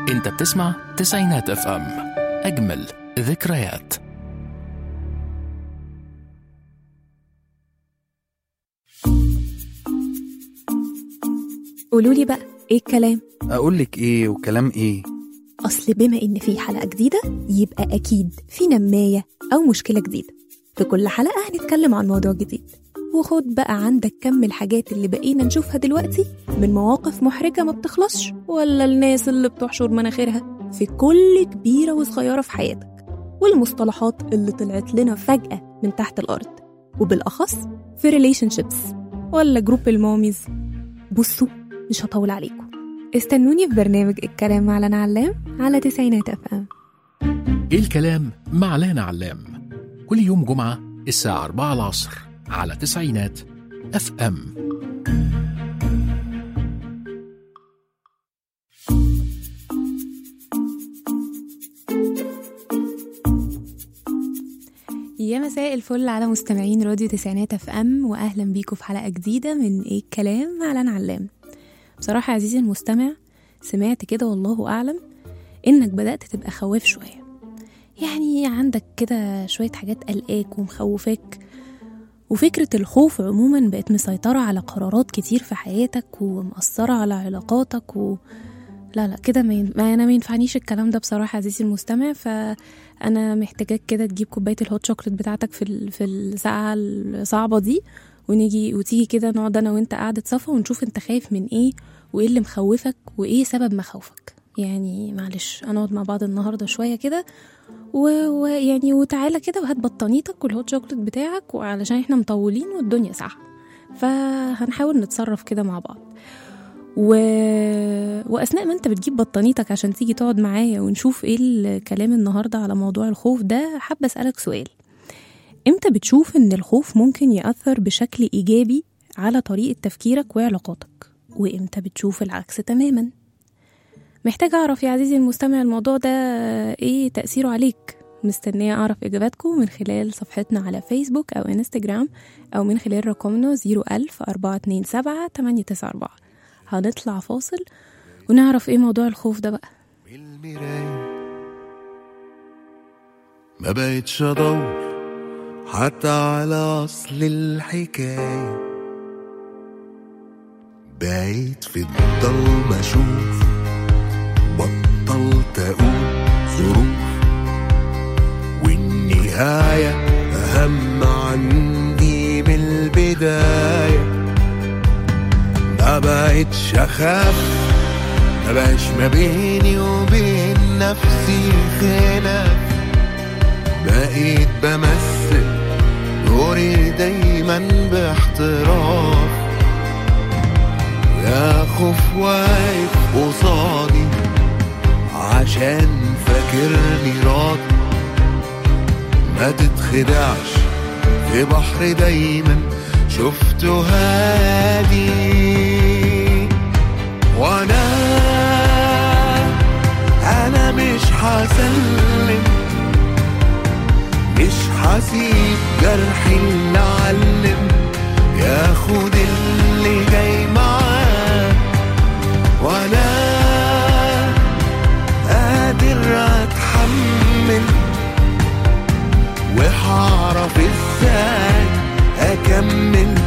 انت بتسمع تسعينات اف ام اجمل ذكريات قولوا لي بقى ايه الكلام اقول لك ايه وكلام ايه اصل بما ان في حلقه جديده يبقى اكيد في نمايه او مشكله جديده في كل حلقه هنتكلم عن موضوع جديد وخد بقى عندك كم الحاجات اللي بقينا نشوفها دلوقتي من مواقف محرجه ما بتخلصش ولا الناس اللي بتحشر مناخيرها في كل كبيره وصغيره في حياتك والمصطلحات اللي طلعت لنا فجاه من تحت الارض وبالاخص في ريليشن شيبس ولا جروب الماميز بصوا مش هطول عليكم استنوني في برنامج الكلام مع لنا علام على تسعينات اف ام ايه الكلام مع لانا علام كل يوم جمعة الساعة 4 العصر على تسعينات اف ام يا مساء الفل على مستمعين راديو تسعينات اف ام واهلا بيكم في حلقه جديده من ايه الكلام مع لنا علام بصراحه يا عزيزي المستمع سمعت كده والله اعلم انك بدات تبقى خواف شويه يعني عندك كده شويه حاجات قلقاك ومخوفاك وفكرة الخوف عموما بقت مسيطرة على قرارات كتير في حياتك ومأثرة على علاقاتك و... لا لا كده ما, ين... ما انا ما ينفعنيش الكلام ده بصراحة عزيزي المستمع فأنا محتاجاك كده تجيب كوباية الهوت شوكليت بتاعتك في ال... في الساعة الصعبة دي ونيجي وتيجي كده نقعد انا وانت قاعدة صفا ونشوف انت خايف من ايه وايه اللي مخوفك وايه سبب مخاوفك يعني معلش هنقعد مع بعض النهاردة شوية كده ويعني و... يعني وتعالى كده وهات بطانيتك والهوت شوكليت بتاعك وعلشان احنا مطولين والدنيا ساعة فهنحاول نتصرف كده مع بعض و... واثناء ما انت بتجيب بطانيتك عشان تيجي تقعد معايا ونشوف ايه الكلام النهارده على موضوع الخوف ده حابه اسالك سؤال امتى بتشوف ان الخوف ممكن ياثر بشكل ايجابي على طريقه تفكيرك وعلاقاتك وامتى بتشوف العكس تماما محتاجة أعرف يا عزيزي المستمع الموضوع ده إيه تأثيره عليك مستنية أعرف إجاباتكم من خلال صفحتنا على فيسبوك أو إنستجرام أو من خلال رقمنا 01000 427 894 هنطلع فاصل ونعرف إيه موضوع الخوف ده بقى المراية ما بقتش ادور حتى على اصل الحكاية بقيت في الضلمة اشوف بطلت اقول ظروف والنهاية اهم عندي من البداية ما بقتش اخاف ما بقاش ما بيني وبين نفسي خلاف بقيت بمثل دوري دايما باحتراف يا خوف واقف قصادي عشان فاكرني راضي ما تتخدعش في بحر دايما شفته هادي وانا انا مش هسلم مش هسيب جرحي اللي علم ياخد اللي جاي معاه وانا قادر اتحمل وهعرف ازاي اكمل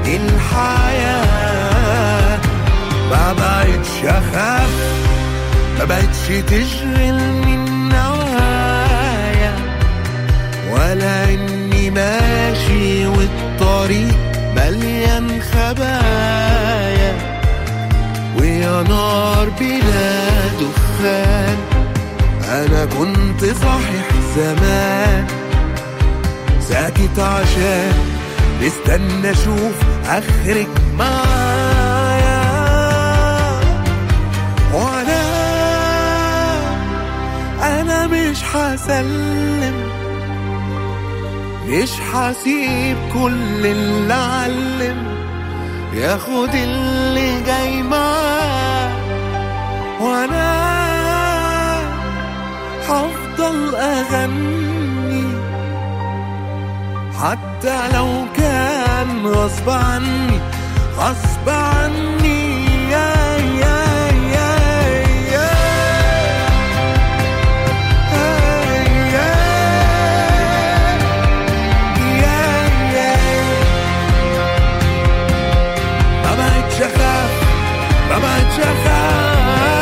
الحياه ما بقتش اخاف ما بقتش تشغلني النوايا ولا اني ماشي والطريق مليان خبايا ويا نار بلا دخان انا كنت صحيح زمان ساكت عشان مستنى اشوف اخرك معايا وانا انا مش هسلم مش هسيب كل اللي علم ياخد اللي جاي معاه وانا هفضل اغني حتى لو كان غصب عني غصب عني يا يا يا يا بقتش اخاف ما بقتش اخاف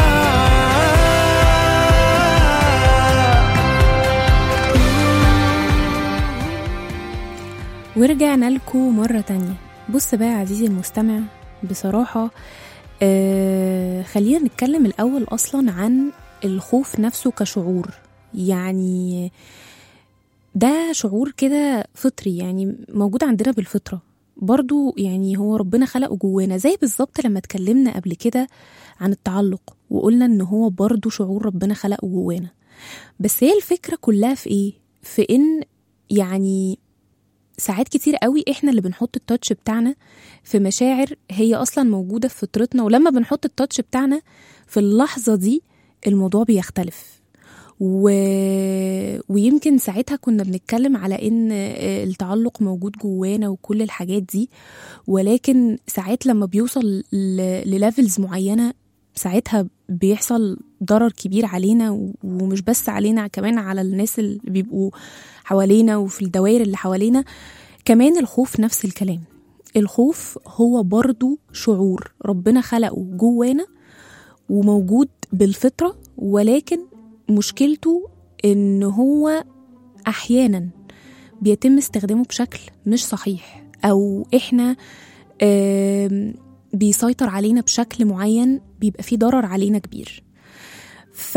ورجعنا لكم مرة تانية بص بقى يا عزيزي المستمع بصراحة آه خلينا نتكلم الأول أصلا عن الخوف نفسه كشعور يعني ده شعور كده فطري يعني موجود عندنا بالفطرة برضو يعني هو ربنا خلقه جوانا زي بالظبط لما اتكلمنا قبل كده عن التعلق وقلنا ان هو برضو شعور ربنا خلقه جوانا بس هي الفكرة كلها في ايه في ان يعني ساعات كتير قوي احنا اللي بنحط التاتش بتاعنا في مشاعر هي اصلا موجوده في فطرتنا ولما بنحط التاتش بتاعنا في اللحظه دي الموضوع بيختلف و... ويمكن ساعتها كنا بنتكلم على ان التعلق موجود جوانا وكل الحاجات دي ولكن ساعات لما بيوصل ل... لليفلز معينه ساعتها بيحصل ضرر كبير علينا و- ومش بس علينا كمان على الناس اللي بيبقوا حوالينا وفي الدوائر اللي حوالينا كمان الخوف نفس الكلام الخوف هو برضو شعور ربنا خلقه جوانا وموجود بالفطرة ولكن مشكلته ان هو احيانا بيتم استخدامه بشكل مش صحيح او احنا آم، بيسيطر علينا بشكل معين بيبقى فيه ضرر علينا كبير ف...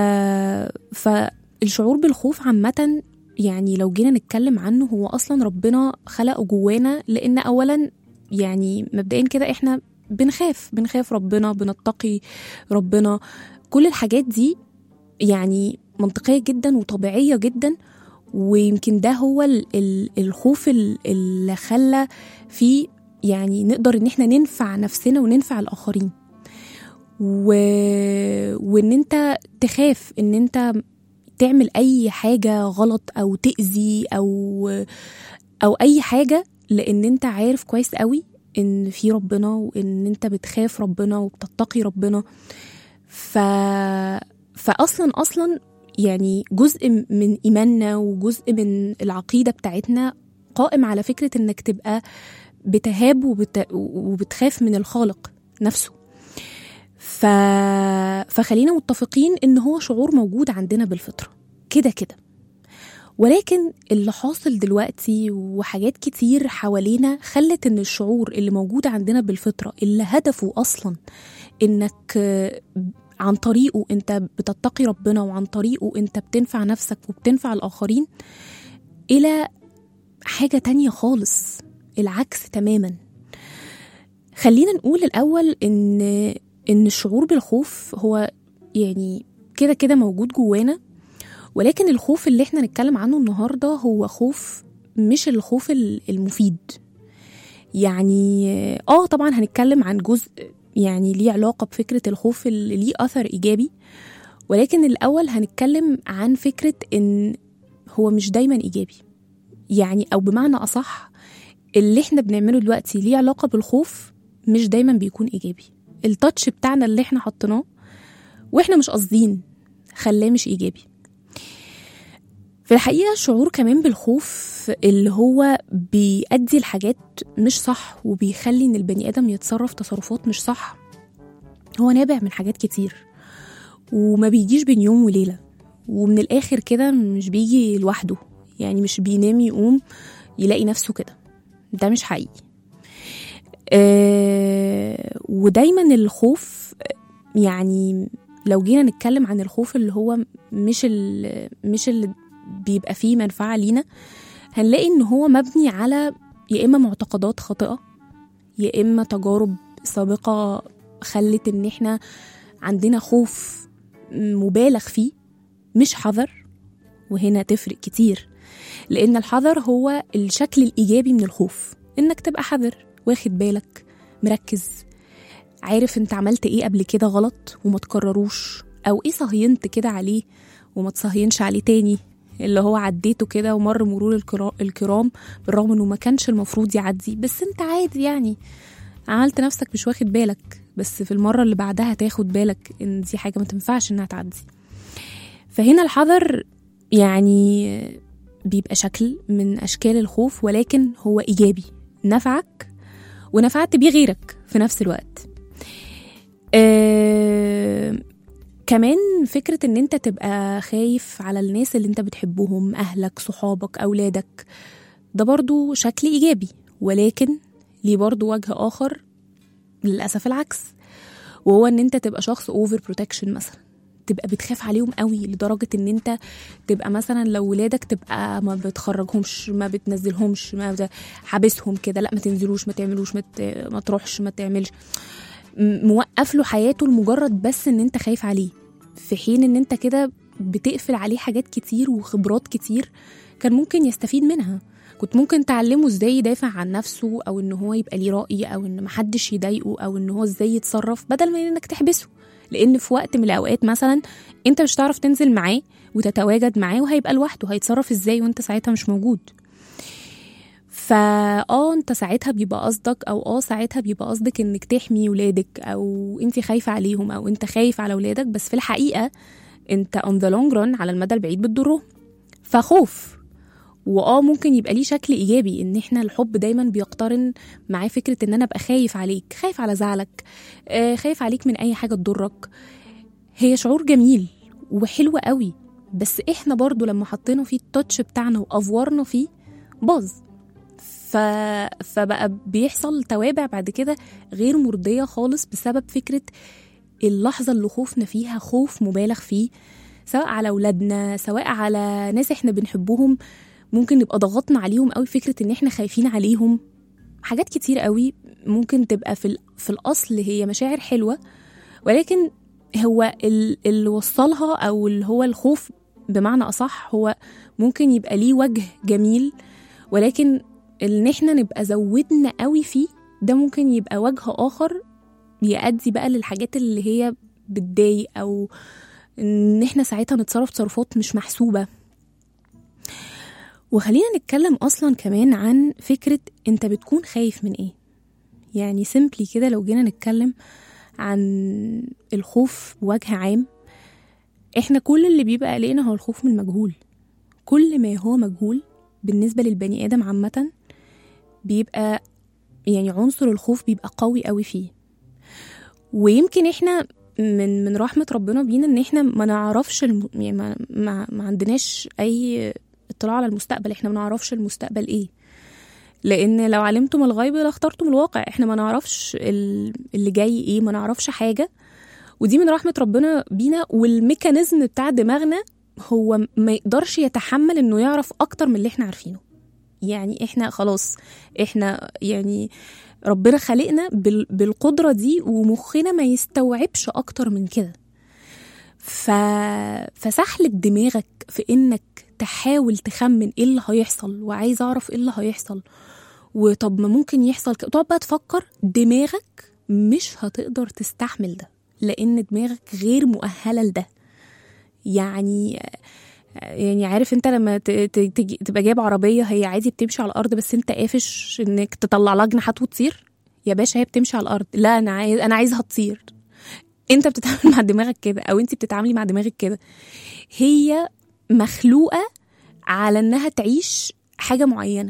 فالشعور بالخوف عامة يعني لو جينا نتكلم عنه هو أصلا ربنا خلقه جوانا لأن أولا يعني مبدئيا كده احنا بنخاف بنخاف ربنا بنتقي ربنا كل الحاجات دي يعني منطقية جدا وطبيعية جدا ويمكن ده هو ال- ال- الخوف ال- اللي خلى فيه يعني نقدر ان احنا ننفع نفسنا وننفع الاخرين و... وان انت تخاف ان انت تعمل اي حاجه غلط او تاذي او او اي حاجه لان انت عارف كويس قوي ان في ربنا وان انت بتخاف ربنا وبتتقي ربنا ف فاصلا اصلا يعني جزء من ايماننا وجزء من العقيده بتاعتنا قائم على فكره انك تبقى بتهاب وبت... وبتخاف من الخالق نفسه ف... فخلينا متفقين ان هو شعور موجود عندنا بالفطره كده كده ولكن اللي حاصل دلوقتي وحاجات كتير حوالينا خلت ان الشعور اللي موجود عندنا بالفطره اللي هدفه اصلا انك آه، عن طريقه انت بتتقي ربنا وعن طريقه انت بتنفع نفسك وبتنفع الاخرين الى حاجه تانية خالص العكس تماما خلينا نقول الاول ان ان الشعور بالخوف هو يعني كده كده موجود جوانا ولكن الخوف اللي احنا نتكلم عنه النهارده هو خوف مش الخوف ال- المفيد يعني اه طبعا هنتكلم عن جزء يعني ليه علاقة بفكرة الخوف اللي ليه أثر إيجابي ولكن الأول هنتكلم عن فكرة إن هو مش دايما إيجابي يعني أو بمعنى أصح اللي احنا بنعمله دلوقتي ليه علاقة بالخوف مش دايما بيكون إيجابي التاتش بتاعنا اللي احنا حطيناه واحنا مش قاصدين خلاه مش إيجابي في الحقيقة شعور كمان بالخوف اللي هو بيأدي الحاجات مش صح وبيخلي إن البني آدم يتصرف تصرفات مش صح هو نابع من حاجات كتير وما بيجيش بين يوم وليلة ومن الآخر كده مش بيجي لوحده يعني مش بينام يقوم يلاقي نفسه كده ده مش حقيقي آه ودايما الخوف يعني لو جينا نتكلم عن الخوف اللي هو مش ال- مش اللي بيبقى فيه منفعة لينا هنلاقي ان هو مبني على يا اما معتقدات خاطئة يا اما تجارب سابقة خلت ان احنا عندنا خوف مبالغ فيه مش حذر وهنا تفرق كتير لان الحذر هو الشكل الايجابي من الخوف انك تبقى حذر واخد بالك مركز عارف انت عملت ايه قبل كده غلط وما تكرروش او ايه صهينت كده عليه وما تصهينش عليه تاني اللي هو عديته كده ومر مرور الكرا- الكرام بالرغم انه ما كانش المفروض يعدي بس انت عادي يعني عملت نفسك مش واخد بالك بس في المرة اللي بعدها تاخد بالك ان دي حاجة ما تنفعش انها تعدي فهنا الحذر يعني بيبقى شكل من اشكال الخوف ولكن هو ايجابي نفعك ونفعت بيه غيرك في نفس الوقت آه كمان فكرة ان انت تبقى خايف على الناس اللي انت بتحبهم اهلك صحابك اولادك ده برضو شكل ايجابي ولكن ليه برضو وجه اخر للاسف العكس وهو ان انت تبقى شخص اوفر بروتكشن مثلا تبقى بتخاف عليهم قوي لدرجة ان انت تبقى مثلا لو ولادك تبقى ما بتخرجهمش ما بتنزلهمش ما بت- حابسهم كده لا ما تنزلوش ما تعملوش ما, ت... ما تروحش ما تعملش م- موقف له حياته لمجرد بس ان انت خايف عليه في حين ان انت كده بتقفل عليه حاجات كتير وخبرات كتير كان ممكن يستفيد منها كنت ممكن تعلمه ازاي يدافع عن نفسه او ان هو يبقى ليه رأي او ان محدش يضايقه او ان هو ازاي يتصرف بدل ما انك تحبسه لان في وقت من الاوقات مثلا انت مش هتعرف تنزل معاه وتتواجد معاه وهيبقى لوحده هيتصرف ازاي وانت ساعتها مش موجود فا اه انت ساعتها بيبقى قصدك او اه ساعتها بيبقى قصدك انك تحمي ولادك او انت خايفه عليهم او انت خايف على ولادك بس في الحقيقه انت اون ذا لونج ران على المدى البعيد بتضرهم فخوف واه ممكن يبقى ليه شكل ايجابي ان احنا الحب دايما بيقترن معاه فكره ان انا ابقى خايف عليك خايف على زعلك آه، خايف عليك من اي حاجه تضرك هي شعور جميل وحلو قوي بس احنا برضو لما حطينا فيه التاتش بتاعنا وافورنا فيه باظ ف... فبقى بيحصل توابع بعد كده غير مرضيه خالص بسبب فكره اللحظه اللي خوفنا فيها خوف مبالغ فيه سواء على اولادنا سواء على ناس احنا بنحبهم ممكن نبقى ضغطنا عليهم قوي فكره ان احنا خايفين عليهم حاجات كتير قوي ممكن تبقى في ال- في الاصل هي مشاعر حلوه ولكن هو ال- اللي وصلها او اللي هو الخوف بمعنى اصح هو ممكن يبقى ليه وجه جميل ولكن ان احنا نبقى زودنا قوي فيه ده ممكن يبقى وجه اخر بيؤدي بقى للحاجات اللي هي بتضايق او ان احنا ساعتها نتصرف تصرفات مش محسوبه وخلينا نتكلم اصلا كمان عن فكره انت بتكون خايف من ايه يعني سيمبلي كده لو جينا نتكلم عن الخوف بوجه عام احنا كل اللي بيبقى قلقنا هو الخوف من المجهول كل ما هو مجهول بالنسبه للبني ادم عامه بيبقى يعني عنصر الخوف بيبقى قوي قوي فيه ويمكن احنا من من رحمه ربنا بينا ان احنا ما نعرفش الم... يعني ما, ما, ما عندناش اي اطلاع على المستقبل احنا ما نعرفش المستقبل ايه لان لو علمتم الغيب لاخترتم الواقع احنا ما نعرفش ال- اللي جاي ايه ما نعرفش حاجه ودي من رحمه ربنا بينا والميكانيزم بتاع دماغنا هو ما يقدرش يتحمل انه يعرف اكتر من اللي احنا عارفينه يعني احنا خلاص احنا يعني ربنا خلقنا بال- بالقدره دي ومخنا ما يستوعبش اكتر من كده ف... فسحلة دماغك في انك تحاول تخمن ايه اللي هيحصل وعايز اعرف ايه اللي هيحصل وطب ما ممكن يحصل كده تقعد بقى تفكر دماغك مش هتقدر تستحمل ده لان دماغك غير مؤهله لده يعني يعني عارف انت لما ت- ت- تجي تبقى جايب عربيه هي عادي بتمشي على الارض بس انت قافش انك تطلع لها جناحات وتطير يا باشا هي بتمشي على الارض لا انا عايز انا عايزها تطير انت بتتعامل مع دماغك كده او انت بتتعاملي مع دماغك كده هي مخلوقه على انها تعيش حاجه معينه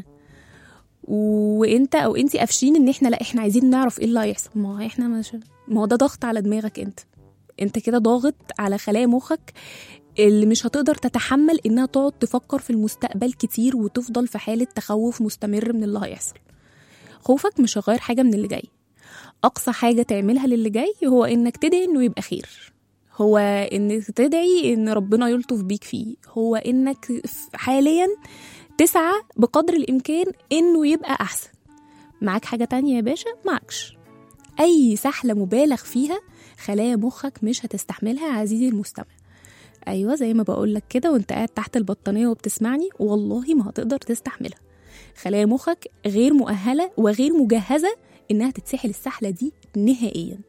وانت او انت قافشين ان احنا لا احنا عايزين نعرف ايه اللي هيحصل ما هو احنا مش ما هو ده ضغط على دماغك انت انت كده ضاغط على خلايا مخك اللي مش هتقدر تتحمل انها تقعد تفكر في المستقبل كتير وتفضل في حالة تخوف مستمر من اللي هيحصل خوفك مش هيغير حاجة من اللي جاي أقصى حاجة تعملها للي جاي هو إنك تدعي إنه يبقى خير هو إنك تدعي إن ربنا يلطف بيك فيه هو إنك حاليا تسعى بقدر الإمكان إنه يبقى أحسن معاك حاجة تانية يا باشا معكش أي سحلة مبالغ فيها خلايا مخك مش هتستحملها عزيزي المستمع ايوه زي ما بقول لك كده وانت قاعد تحت البطانيه وبتسمعني والله ما هتقدر تستحملها خلايا مخك غير مؤهله وغير مجهزه انها تتسحل السحله دي نهائيا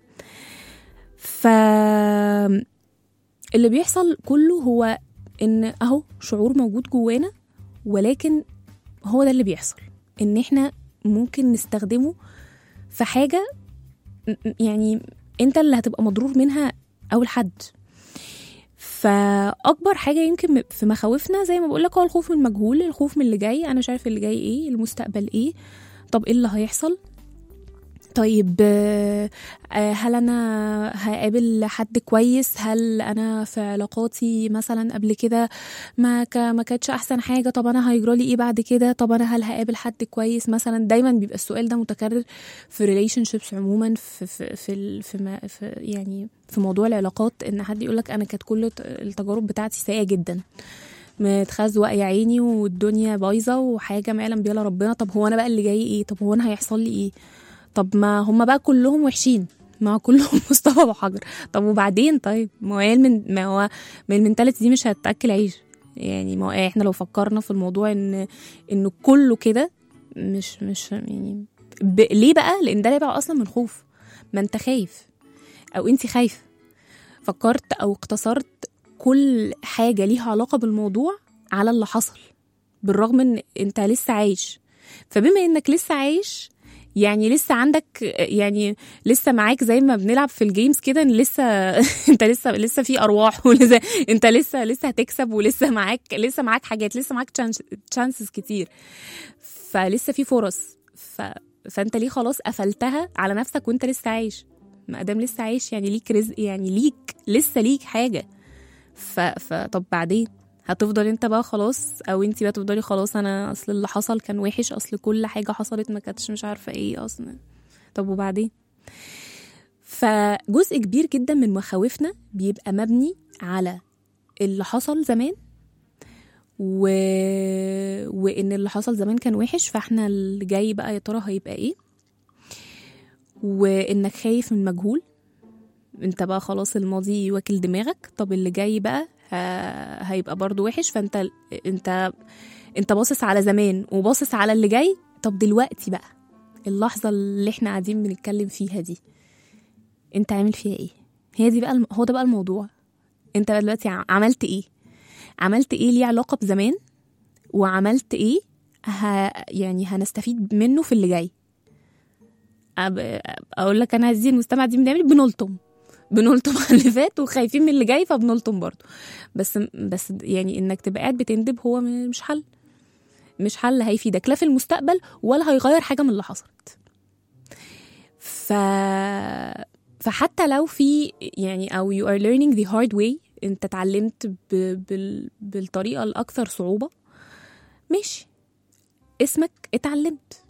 ف اللي بيحصل كله هو ان اهو شعور موجود جوانا ولكن هو ده اللي بيحصل ان احنا ممكن نستخدمه في حاجه م- م- يعني انت اللي هتبقى مضرور منها اول حد فاكبر حاجه يمكن في مخاوفنا زي ما بقول لك هو الخوف من المجهول الخوف من اللي جاي انا مش عارف اللي جاي ايه المستقبل ايه طب ايه اللي هيحصل طيب آه، آه، هل انا هقابل حد كويس هل انا في علاقاتي مثلا قبل كده ما ك... ما كانتش احسن حاجه طب انا هيجرى لي ايه بعد كده طب انا هل هقابل حد كويس مثلا دايما بيبقى السؤال ده متكرر في ريليشن شيبس عموما في في في, ال- في, ما في يعني في موضوع العلاقات ان حد يقول لك انا كانت كل الت- التجارب بتاعتي سيئه جدا متخزوق يا عيني والدنيا بايظه وحاجه ما يعلم بيها إلا ربنا طب هو انا بقى اللي جاي ايه طب هو انا هيحصل لي ايه طب ما هم بقى كلهم وحشين ما هو كلهم مصطفى ابو حجر طب وبعدين طيب ما هو من ما هو من المنتاليتي دي مش هتاكل عيش يعني ما هو احنا لو فكرنا في الموضوع ان انه كله كده مش مش يعني ب... ليه بقى لان ده بقى اصلا من خوف ما انت خايف او انت خايفه فكرت او اقتصرت كل حاجه ليها علاقه بالموضوع على اللي حصل بالرغم ان انت لسه عايش فبما انك لسه عايش يعني لسه عندك يعني لسه معاك زي ما بنلعب في الجيمز كده ان لسه انت لسه لسه في ارواح ولسه انت لسه لسه هتكسب ولسه معاك لسه معاك حاجات لسه معاك تشانسز كتير فلسه في فرص ف فانت ليه خلاص قفلتها على نفسك وانت لسه عايش ما دام لسه عايش يعني ليك رزق يعني ليك لسه ليك حاجه ف... فطب بعدين هتفضل انت بقى خلاص او انت بقى تفضلي خلاص انا اصل اللي حصل كان وحش اصل كل حاجه حصلت ما كانتش مش عارفه ايه اصلا طب وبعدين فجزء كبير جدا من مخاوفنا بيبقى مبني على اللي حصل زمان و... وان اللي حصل زمان كان وحش فاحنا اللي جاي بقى يا ترى هيبقى ايه وانك خايف من مجهول انت بقى خلاص الماضي واكل دماغك طب اللي جاي بقى ه- هيبقى برضو وحش فانت انت انت باصص على زمان وباصص على اللي جاي طب دلوقتي بقى اللحظة اللي احنا قاعدين بنتكلم فيها دي انت عامل فيها ايه هي دي بقى الم... هو ده بقى الموضوع انت بقى دلوقتي ع- عملت ايه عملت ايه ليه علاقة بزمان وعملت ايه ه... يعني هنستفيد منه في اللي جاي أب... اقول لك انا عايزين المستمع دي بنعمل بنلطم بنلطم على اللي فات وخايفين من اللي جاي فبنلطم برضه بس بس يعني انك تبقى قاعد بتندب هو م- مش حل مش حل هيفيدك لا في المستقبل ولا هيغير حاجه من اللي حصلت ف فحتى لو في يعني او you are learning the hard way انت اتعلمت ب... بال... بالطريقه الاكثر صعوبه ماشي اسمك اتعلمت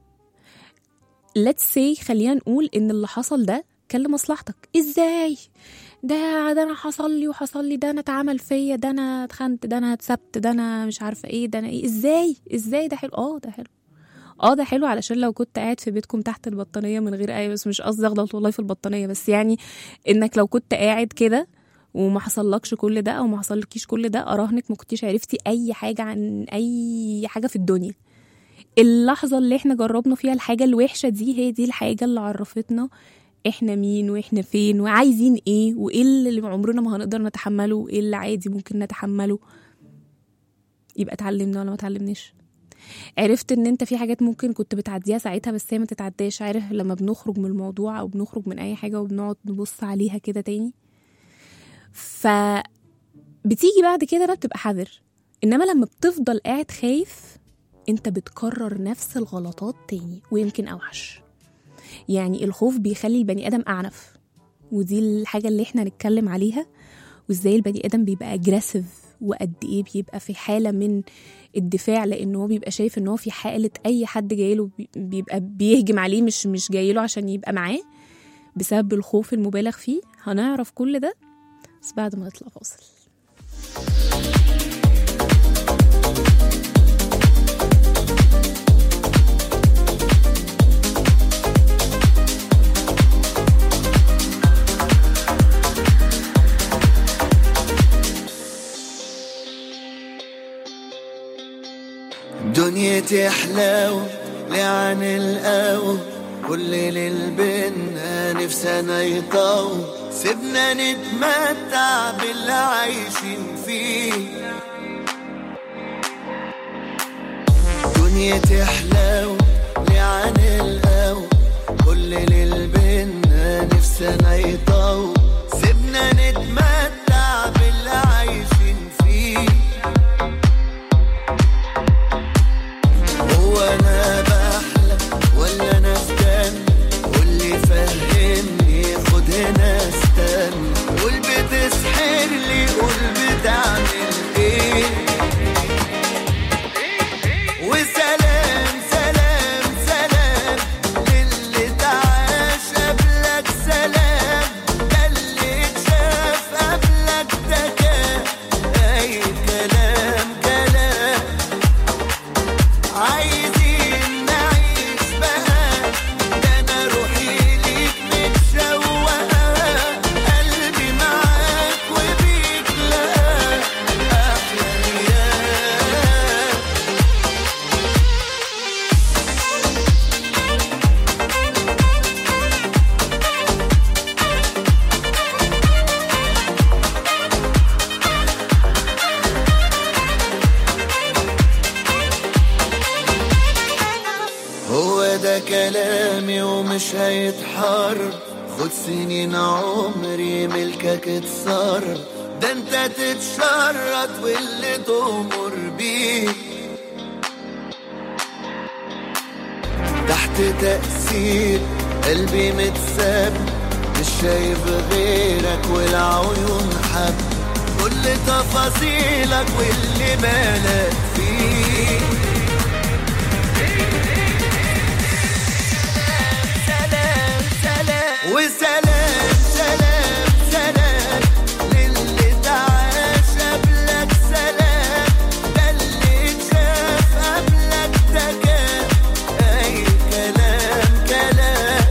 let's say خلينا نقول ان اللي حصل ده كان لمصلحتك ازاي ده ده انا حصل لي وحصل لي ده انا اتعمل فيا ده انا اتخنت ده انا اتسبت ده انا مش عارفه ايه ده انا ايه ازاي ازاي ده حلو اه ده حلو اه ده حلو علشان لو كنت قاعد في بيتكم تحت البطانيه من غير اي بس مش قصدي اغلط والله في البطانيه بس يعني انك لو كنت قاعد كده وما حصلكش كل ده او ما حصلكيش كل ده اراهنك ما كنتيش عرفتي اي حاجه عن اي حاجه في الدنيا اللحظه اللي احنا جربنا فيها الحاجه الوحشه دي هي دي الحاجه اللي عرفتنا احنا مين واحنا فين وعايزين ايه وايه اللي عمرنا ما هنقدر نتحمله وايه اللي عادي ممكن نتحمله يبقى اتعلمنا ولا ما اتعلمناش عرفت ان انت في حاجات ممكن كنت بتعديها ساعتها بس هي ما تتعداش عارف لما بنخرج من الموضوع او بنخرج من اي حاجه وبنقعد نبص عليها كده تاني ف بتيجي بعد كده بقى بتبقى حذر انما لما بتفضل قاعد خايف انت بتكرر نفس الغلطات تاني ويمكن اوحش يعني الخوف بيخلي البني ادم اعنف ودي الحاجه اللي احنا نتكلم عليها وازاي البني ادم بيبقى اجريسيف وقد ايه بيبقى في حاله من الدفاع لان هو بيبقى شايف ان هو في حاله اي حد جايله بي- بيبقى بيهجم عليه مش مش جايله عشان يبقى معاه بسبب الخوف المبالغ فيه هنعرف كل ده بس بعد ما نطلع فاصل دنيتي حلاوة لعن القهوة كل ليل بينا نفسنا يطول سيبنا نتمتع باللي عايشين فيه دنيتي حلاوة لعن القهوة كل ليل بينا نفسنا يطول سيبنا نتمتع باللي عايشين فيه هو انا بحلم ولا انا في جنة واللي كانت حرب خد سنين عمري ملكك اتسرب ده انت تتشرط واللي تؤمر بيه تحت تأثير قلبي متساب مش شايف غيرك والعيون حب كل تفاصيلك واللي بالك فيه سلام سلام وسلام سلام سلام للي تعاش قبلك سلام ده اللي شاف قبلك ده كان اي كلام كلام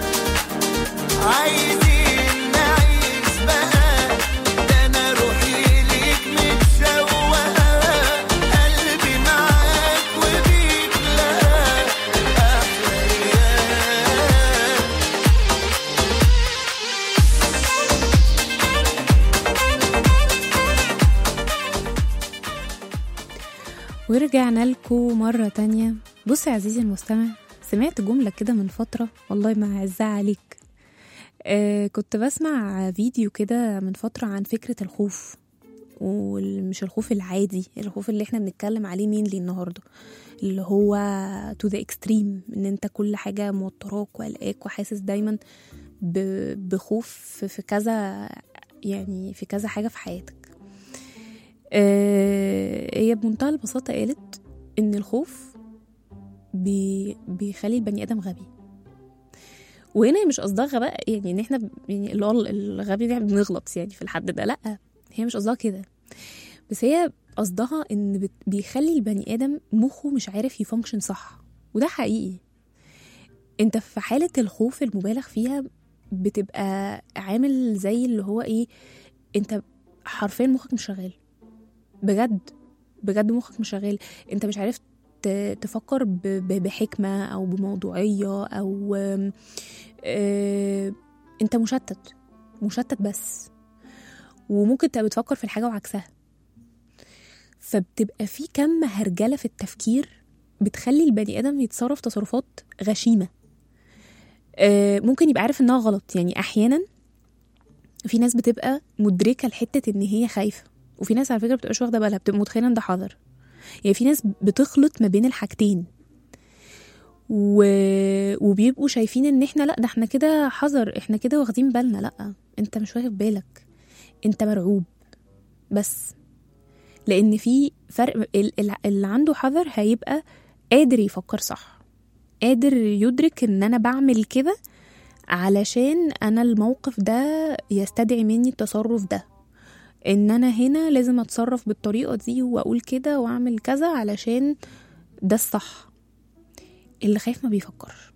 عايزين نعيش بقى ده انا روحي ليك متشوقة قلبي معاك وبيك لا احلى ايام ورجعنا لكم مرة تانية بص يا عزيزي المستمع سمعت جملة كده من فترة والله ما عزها عليك آه كنت بسمع فيديو كده من فترة عن فكرة الخوف ومش الخوف العادي الخوف اللي احنا بنتكلم عليه مينلي النهاردة اللي هو تو ذا اكستريم ان انت كل حاجة موتراك وقلقاك وحاسس دايما ب- بخوف في- في كذا يعني في كذا حاجة في حياتك آه، هي بمنتهى البساطة قالت إن الخوف بي بيخلي البني آدم غبي وهنا هي مش قصدها غباء يعني ان احنا ب- يعني اللي هو الغبي ده بنغلط يعني في الحد ده لا هي مش قصدها كده بس هي قصدها ان بت- بيخلي البني ادم مخه مش عارف يفانكشن صح وده حقيقي انت في حالة الخوف المبالغ فيها بتبقى عامل زي اللي هو ايه انت حرفيا مخك مش شغال بجد بجد مخك مش شغال انت مش عارف ت- تفكر ب- ب- بحكمة او بموضوعية او آم، آه، انت مشتت مشتت بس وممكن تبقى بتفكر في الحاجة وعكسها فبتبقى في كم هرجلة في التفكير بتخلي البني آدم يتصرف تصرفات غشيمة آه، ممكن يبقى عارف انها غلط يعني احيانا في ناس بتبقى مدركة لحتة ان هي خايفة وفي ناس على فكرة بتبقاش واخدة بالها بتبقى متخيلة ان ده حذر يعني في ناس بتخلط ما بين الحاجتين و... وبيبقوا شايفين ان احنا لا ده احنا كده حذر احنا كده واخدين بالنا لا انت مش واخد بالك انت مرعوب بس لان في فرق ال- ال- اللي عنده حذر هيبقى قادر يفكر صح قادر يدرك ان انا بعمل كده علشان انا الموقف ده يستدعي مني التصرف ده ان انا هنا لازم اتصرف بالطريقه دي واقول كده واعمل كذا علشان ده الصح اللي خايف ما بيفكرش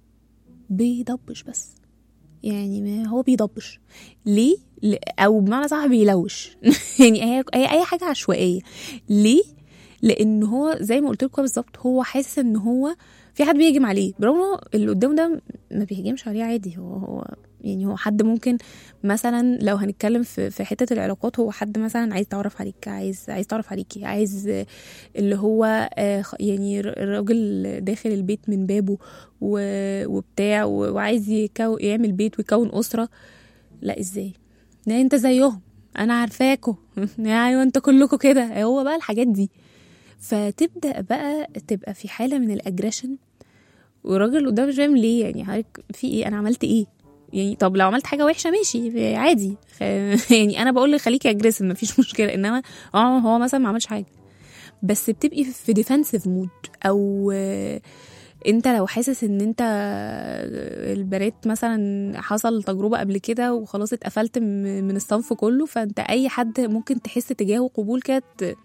بيضبش بس يعني ما هو بيضبش ليه ل- او بمعنى صح بيلوش يعني هي هي اي حاجه عشوائيه ليه لان هو زي ما قلت لكم بالظبط هو حاسس ان هو في حد بيهجم عليه برغم إن هو اللي قدامه ده ما بيهجمش عليه عادي هو هو يعني هو حد ممكن مثلا لو هنتكلم في في حته العلاقات هو حد مثلا عايز يتعرف عليك عايز عايز يتعرف عليكي عايز آه، اللي هو آه، خ- يعني ر- الراجل داخل البيت من بابه و- وبتاع و- وعايز يكو يعمل بيت ويكون اسره لا ازاي لا انت زيهم انا عارفاكوا ايوه انت كلكوا كده هو بقى الحاجات دي فتبدا بقى تبقى في حاله من الاجريشن والراجل اللي قدام مش فاهم ليه يعني حضرتك في ايه انا عملت ايه يعني طب لو عملت حاجه وحشه ماشي عادي خ- يعني انا بقول لك خليكي اجريسيف مفيش مشكله انما اه هو مثلا ما عملش حاجه بس بتبقي في ديفensive مود او آه، انت لو حاسس ان انت آه، البنات مثلا حصل تجربه قبل كده وخلاص اتقفلت م- من الصنف كله فانت اي حد ممكن تحس تجاهه قبول كده ت-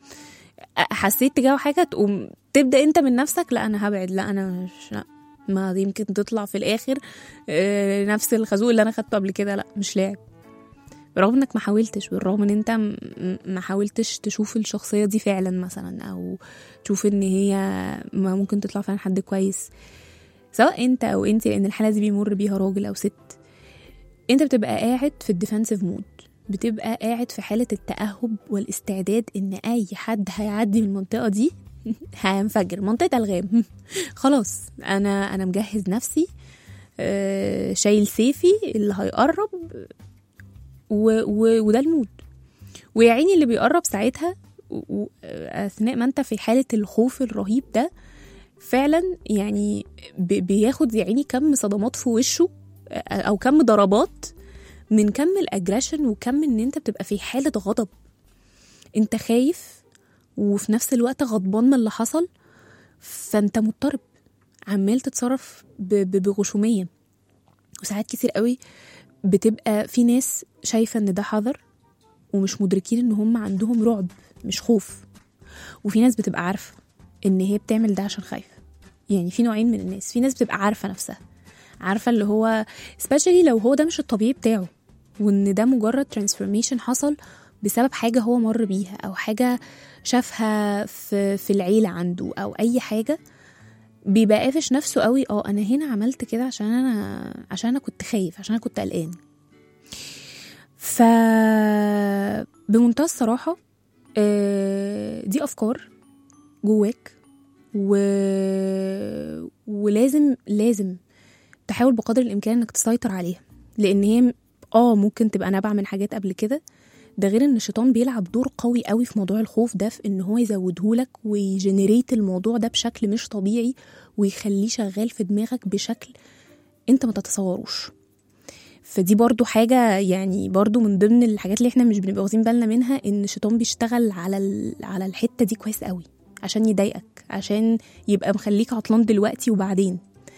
حسيت تجاهه حاجه تقوم تبدا انت من نفسك لا انا هبعد لا انا مش لا ما دي يمكن تطلع في الاخر آه، نفس الخازوق اللي انا خدته قبل كده لا مش لاعب برغم انك ما حاولتش بالرغم ان انت م- م- ما حاولتش تشوف الشخصيه دي فعلا مثلا او تشوف ان هي ما ممكن تطلع فعلا حد كويس سواء انت او انت لان الحاله دي بيمر بيها راجل او ست انت بتبقى قاعد في الديفنسيف مود بتبقى قاعد في حالة التأهب والاستعداد إن أي حد هيعدي من المنطقة دي هينفجر منطقة ألغام خلاص أنا أنا مجهز نفسي آه، شايل سيفي اللي هيقرب و... و... وده المود ويا عيني اللي بيقرب ساعتها و... و... اثناء ما انت في حاله الخوف الرهيب ده فعلا يعني ب... بياخد يا عيني كم صدمات في وشه او كم ضربات من كم الاجريشن وكم ان انت بتبقى في حاله غضب انت خايف وفي نفس الوقت غضبان من اللي حصل فانت مضطرب عمال تتصرف ب... ب... بغشوميه وساعات كتير قوي بتبقى في ناس شايفه ان ده حذر ومش مدركين ان هم عندهم رعب مش خوف وفي ناس بتبقى عارفه ان هي بتعمل ده عشان خايفه يعني في نوعين من الناس في ناس بتبقى عارفه نفسها عارفه اللي هو سبيشالي لو هو ده مش الطبيعي بتاعه وان ده مجرد ترانسفورميشن حصل بسبب حاجه هو مر بيها او حاجه شافها في في العيله عنده او اي حاجه بيبقى قافش نفسه قوي اه انا هنا عملت كده عشان انا عشان انا كنت خايف عشان انا كنت قلقان ف بمنتهى الصراحه آه، دي افكار جواك و... ولازم لازم تحاول بقدر الامكان انك تسيطر عليها لان هي اه ممكن تبقى نابعه من حاجات قبل كده ده غير ان الشيطان بيلعب دور قوي قوي في موضوع الخوف ده في ان هو يزودهولك ويجنريت الموضوع ده بشكل مش طبيعي ويخليه شغال في دماغك بشكل انت ما تتصوروش فدي برضو حاجة يعني برضو من ضمن الحاجات اللي احنا مش بنبقى واخدين بالنا منها ان الشيطان بيشتغل على ال- على الحتة دي كويس قوي عشان يضايقك عشان يبقى مخليك عطلان دلوقتي وبعدين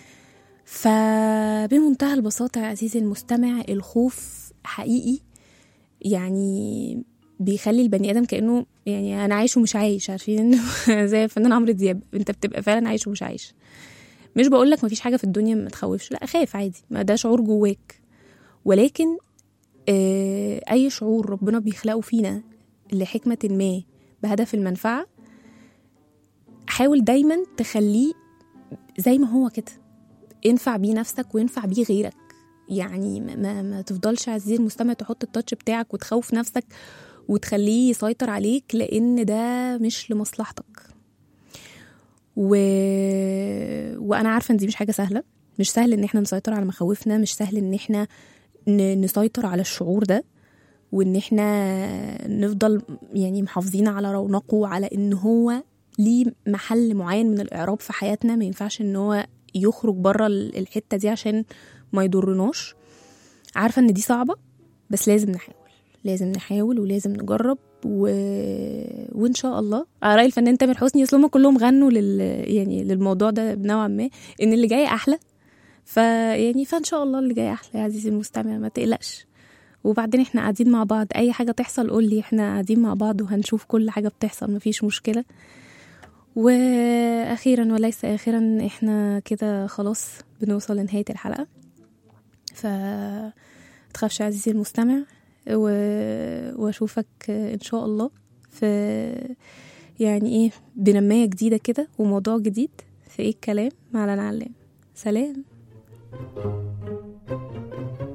فبمنتهى البساطة يا عزيزي المستمع الخوف حقيقي يعني بيخلي البني ادم كانه يعني انا عايش ومش عايش عارفين انه زي الفنان عمرو دياب انت بتبقى فعلا عايش ومش عايش مش بقول لك مفيش حاجه في الدنيا ما تخوفش لا خاف عادي ما ده شعور جواك ولكن آه اي شعور ربنا بيخلقه فينا لحكمه ما بهدف المنفعه حاول دايما تخليه زي ما هو كده انفع بيه نفسك وينفع بيه غيرك يعني ما, ما, ما تفضلش عزيزي المستمع تحط التاتش بتاعك وتخوف نفسك وتخليه يسيطر عليك لان ده مش لمصلحتك و... وانا عارفه ان دي مش حاجه سهله مش سهل ان احنا نسيطر على مخاوفنا مش سهل ان احنا ن... نسيطر على الشعور ده وان احنا نفضل يعني محافظين على رونقه على ان هو ليه محل معين من الاعراب في حياتنا ما ينفعش ان هو يخرج بره الحته دي عشان ما يضرناش عارفه ان دي صعبه بس لازم نحاول لازم نحاول ولازم نجرب و... وان شاء الله على راي الفنان تامر حسني اصل هم كلهم غنوا لل... يعني للموضوع ده نوعا ما ان اللي جاي احلى فيعني فان شاء الله اللي جاي احلى يا عزيزي المستمع ما تقلقش وبعدين احنا قاعدين مع بعض اي حاجه تحصل قول لي احنا قاعدين مع بعض وهنشوف كل حاجه بتحصل مفيش مشكله واخيرا وليس اخرا احنا كده خلاص بنوصل لنهايه الحلقه ف تخافش يا عزيزي المستمع و... واشوفك ان شاء الله في يعني ايه بنمايه جديده كده وموضوع جديد في ايه الكلام مع لنا علام سلام